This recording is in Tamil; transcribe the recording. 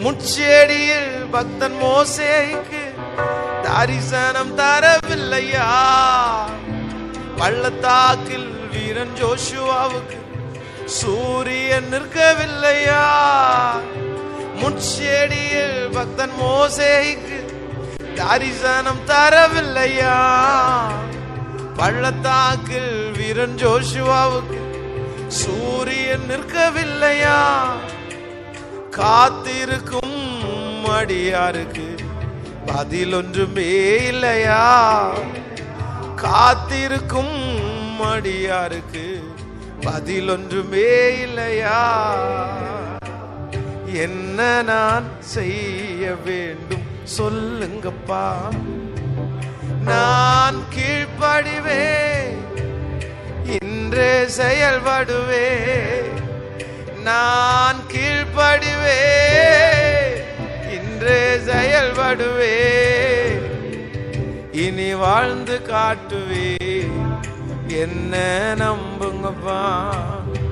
முச்செடியில் பக்தன் மோசேக்கு தரிசனம் தரவில்லையா பள்ளத்தாக்கில் வீரன் ஜோஷுவாவுக்கு சூரியன் நிற்கவில்லையா முச்செடியில் பக்தன் மோசேக்கு தரிசனம் தரவில்லையா பள்ளத்தாக்கில் வீரன் ஜோஷுவாவுக்கு சூரியன் நிற்கவில்லையா காத்திருக்கும் அடியாருக்கு பதில் ஒன்றுமே இல்லையா காத்திருக்கும் அடியாருக்கு பதில் ஒன்றுமே இல்லையா என்ன நான் செய்ய வேண்டும் சொல்லுங்கப்பா நான் கீழ்ப்படிவே இன்று செயல்படுவே நான் கீழ்ப்படிவே இன்று செயல்படுவே இனி வாழ்ந்து காட்டுவே என்ன நம்புங்கப்பா